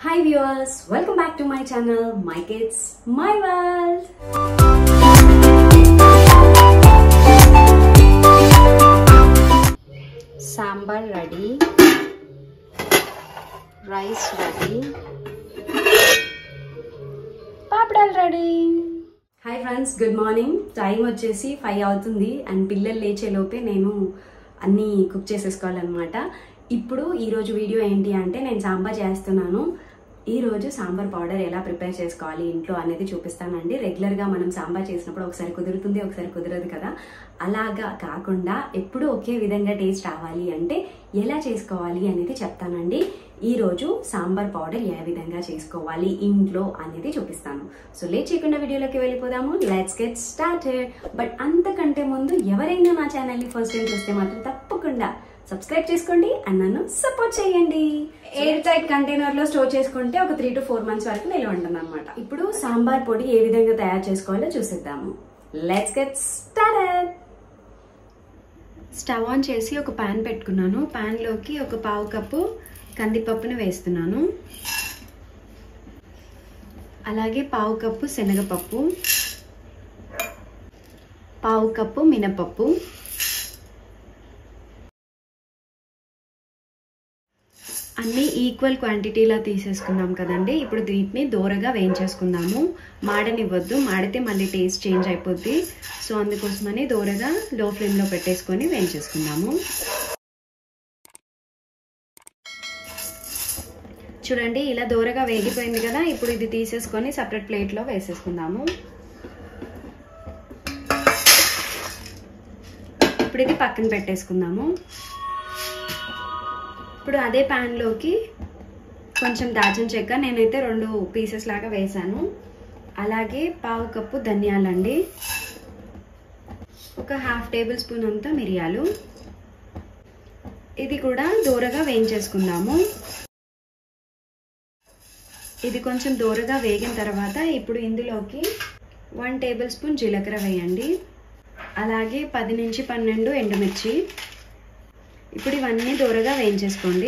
hi viewers welcome back to my channel my kids my world sambar ready rice ready పాపడాలు ready hi friends good morning time వచ్చేసి five అవుతుంది and పిల్లలు లేచే లోపే నేను అన్నీ కుక్ చేసేసుకోవాలన్నమాట ఇప్పుడు ఈరోజు వీడియో ఏంటి అంటే నేను సాంబార్ చేస్తున్నాను ఈ రోజు సాంబార్ పౌడర్ ఎలా ప్రిపేర్ చేసుకోవాలి ఇంట్లో అనేది చూపిస్తానండి రెగ్యులర్గా మనం సాంబార్ చేసినప్పుడు ఒకసారి కుదురుతుంది ఒకసారి కుదరదు కదా అలాగా కాకుండా ఎప్పుడు ఒకే విధంగా టేస్ట్ రావాలి అంటే ఎలా చేసుకోవాలి అనేది చెప్తానండి ఈ రోజు సాంబార్ పౌడర్ ఏ విధంగా చేసుకోవాలి ఇంట్లో అనేది చూపిస్తాను సో లేట్ చేయకుండా వీడియోలోకి వెళ్ళిపోదాము లెట్స్ గెట్ స్టార్టెడ్ బట్ అంతకంటే ముందు ఎవరైనా నా ఛానల్ని ఫస్ట్ టైం చూస్తే మాత్రం తప్పకుండా సబ్స్క్రైబ్ చేసుకోండి అండ్ నన్ను సపోర్ట్ చేయండి ఎయిర్ టైట్ కంటైనర్ లో స్టోర్ చేసుకుంటే ఒక త్రీ టు ఫోర్ మంత్స్ వరకు నిల్వ ఉంటుంది అనమాట ఇప్పుడు సాంబార్ పొడి ఏ విధంగా తయారు చేసుకోవాలో చూసిద్దాము let's get started stove on చేసి ఒక పాన్ పెట్టుకున్నాను పాన్లోకి ఒక పావు కప్పు కందిపప్పుని వేస్తున్నాను అలాగే పావు కప్పు శనగపప్పు పావు కప్పు మినపప్పు అన్నీ ఈక్వల్ క్వాంటిటీలో తీసేసుకున్నాం కదండి ఇప్పుడు వీటిని దూరగా వేయించేసుకుందాము మాడనివ్వద్దు మాడితే మళ్ళీ టేస్ట్ చేంజ్ అయిపోద్ది సో అందుకోసమని దూరగా లో ఫ్లేమ్లో పెట్టేసుకొని వేయించేసుకుందాము చూడండి ఇలా దూరగా వేగిపోయింది కదా ఇప్పుడు ఇది తీసేసుకొని సపరేట్ ప్లేట్లో వేసేసుకుందాము ఇప్పుడు ఇది పక్కన పెట్టేసుకుందాము ఇప్పుడు అదే ప్యాన్లోకి కొంచెం దాచిన చెక్క నేనైతే రెండు పీసెస్ లాగా వేసాను అలాగే పావు కప్పు ధనియాలండి ఒక హాఫ్ టేబుల్ స్పూన్ అంతా మిరియాలు ఇది కూడా దూరగా వేయించేసుకుందాము ఇది కొంచెం దూరగా వేగిన తర్వాత ఇప్పుడు ఇందులోకి వన్ టేబుల్ స్పూన్ జీలకర్ర వేయండి అలాగే పది నుంచి పన్నెండు ఎండుమిర్చి ఇప్పుడు ఇవన్నీ దూరగా వేయించేసుకోండి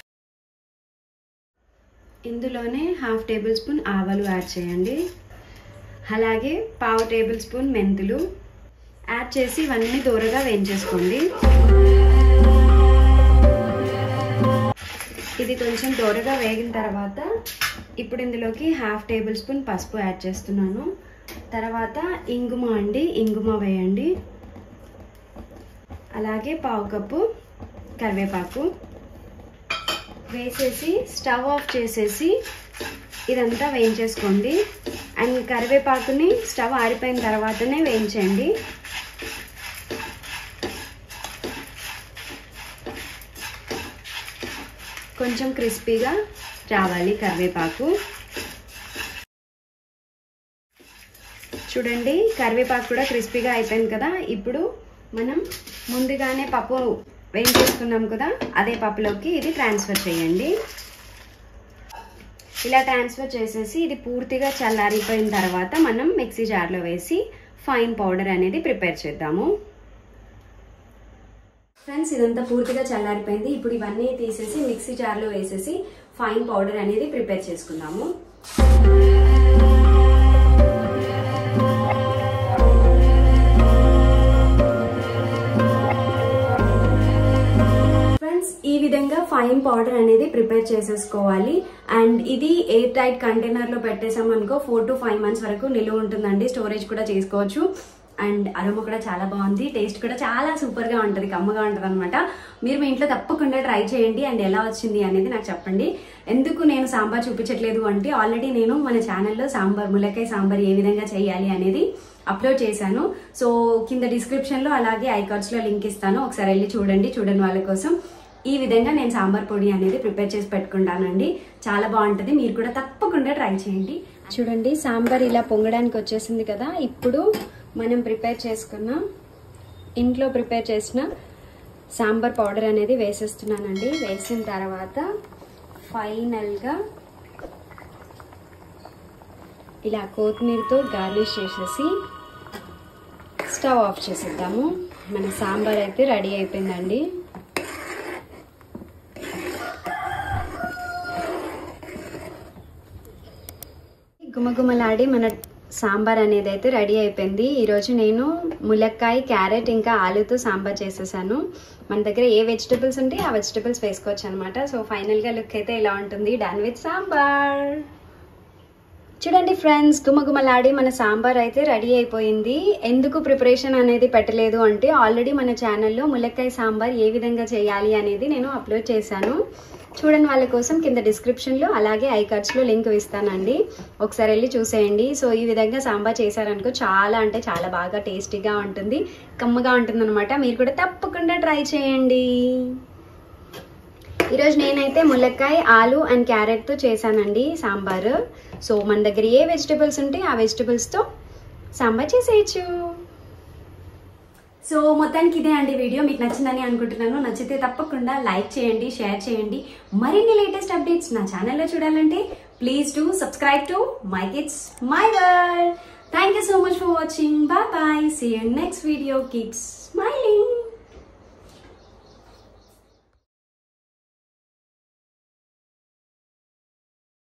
ఇందులోనే హాఫ్ టేబుల్ స్పూన్ ఆవాలు యాడ్ చేయండి అలాగే పావు టేబుల్ స్పూన్ మెంతులు యాడ్ చేసి ఇవన్నీ దూరగా వేయించేసుకోండి ఇది కొంచెం దూరగా వేగిన తర్వాత ఇప్పుడు ఇందులోకి హాఫ్ టేబుల్ స్పూన్ పసుపు యాడ్ చేస్తున్నాను తర్వాత ఇంగుమ అండి ఇంగుమ వేయండి అలాగే పావు కప్పు కరివేపాకు వేసేసి స్టవ్ ఆఫ్ చేసేసి ఇదంతా వేయించేసుకోండి అండ్ కరివేపాకుని స్టవ్ ఆరిపోయిన తర్వాతనే వేయించండి కొంచెం క్రిస్పీగా రావాలి కరివేపాకు చూడండి కరివేపాకు కూడా క్రిస్పీగా అయిపోయింది కదా ఇప్పుడు మనం ముందుగానే పప్పు వేయించేసుకున్నాం కదా అదే పప్పులోకి ఇది ట్రాన్స్ఫర్ చేయండి ఇలా ట్రాన్స్ఫర్ చేసేసి ఇది పూర్తిగా చల్లారిపోయిన తర్వాత మనం మిక్సీ జార్లో వేసి ఫైన్ పౌడర్ అనేది ప్రిపేర్ చేద్దాము ఫ్రెండ్స్ ఇదంతా పూర్తిగా చల్లారిపోయింది ఇప్పుడు ఇవన్నీ తీసేసి మిక్సీ జార్లో వేసేసి ఫైన్ పౌడర్ అనేది ప్రిపేర్ చేసుకుందాము ఫ్రెండ్స్ ఈ విధంగా ఫైన్ పౌడర్ అనేది ప్రిపేర్ చేసేసుకోవాలి అండ్ ఇది ఎయిర్ టైట్ కంటైనర్ లో పెట్టేసామనుకో ఫోర్ టు ఫైవ్ మంత్స్ వరకు నిలువ ఉంటుందండి స్టోరేజ్ కూడా చేసుకోవచ్చు అండ్ అరోమ కూడా చాలా బాగుంది టేస్ట్ కూడా చాలా సూపర్ గా ఉంటుంది కమ్మగా ఉంటుంది అనమాట మీరు మీ ఇంట్లో తప్పకుండా ట్రై చేయండి అండ్ ఎలా వచ్చింది అనేది నాకు చెప్పండి ఎందుకు నేను సాంబార్ చూపించట్లేదు అంటే ఆల్రెడీ నేను మన ఛానల్లో సాంబార్ ములకాయ సాంబార్ ఏ విధంగా చేయాలి అనేది అప్లోడ్ చేశాను సో కింద డిస్క్రిప్షన్ లో అలాగే ఐకార్డ్స్ లో లింక్ ఇస్తాను ఒకసారి వెళ్ళి చూడండి చూడని వాళ్ళ కోసం ఈ విధంగా నేను సాంబార్ పొడి అనేది ప్రిపేర్ చేసి పెట్టుకుంటానండి చాలా బాగుంటుంది మీరు కూడా తప్పకుండా ట్రై చేయండి చూడండి సాంబార్ ఇలా పొంగడానికి వచ్చేసింది కదా ఇప్పుడు మనం ప్రిపేర్ చేసుకున్న ఇంట్లో ప్రిపేర్ చేసిన సాంబార్ పౌడర్ అనేది వేసేస్తున్నానండి వేసిన తర్వాత ఫైనల్గా ఇలా కొత్తిమీరతో గార్నిష్ చేసేసి స్టవ్ ఆఫ్ చేసేద్దాము మన సాంబార్ అయితే రెడీ అయిపోయిందండి గుమగుమలాడి మన సాంబార్ అనేది అయితే రెడీ అయిపోయింది ఈరోజు నేను ములక్కాయ క్యారెట్ ఇంకా ఆలుతో సాంబార్ చేసేసాను మన దగ్గర ఏ వెజిటబుల్స్ ఉంటే ఆ వెజిటబుల్స్ వేసుకోవచ్చు అనమాట సో ఫైనల్గా లుక్ అయితే ఇలా ఉంటుంది డన్ విత్ సాంబార్ చూడండి ఫ్రెండ్స్ గుమగుమలాడి మన సాంబార్ అయితే రెడీ అయిపోయింది ఎందుకు ప్రిపరేషన్ అనేది పెట్టలేదు అంటే ఆల్రెడీ మన ఛానల్లో ములక్కాయ సాంబార్ ఏ విధంగా చేయాలి అనేది నేను అప్లోడ్ చేశాను చూడండి వాళ్ళ కోసం కింద డిస్క్రిప్షన్లో అలాగే ఐ కార్డ్స్లో లింక్ ఇస్తానండి ఒకసారి వెళ్ళి చూసేయండి సో ఈ విధంగా సాంబార్ చేశారనుకో చాలా అంటే చాలా బాగా టేస్టీగా ఉంటుంది కమ్మగా ఉంటుంది మీరు కూడా తప్పకుండా ట్రై చేయండి ఈరోజు నేనైతే ములక్కాయ ఆలు అండ్ క్యారెట్తో చేశానండి సాంబార్ సో మన దగ్గర ఏ వెజిటబుల్స్ ఉంటే ఆ వెజిటబుల్స్తో సాంబార్ చేసేయచ్చు సో మొత్తానికి ఇదే అండి వీడియో మీకు నచ్చిందని అనుకుంటున్నాను నచ్చితే తప్పకుండా లైక్ చేయండి షేర్ చేయండి మరిన్ని లేటెస్ట్ అప్డేట్స్ నా ఛానల్లో చూడాలంటే please to subscribe to my kids my world thank you so much for watching bye bye see you next video keep smiling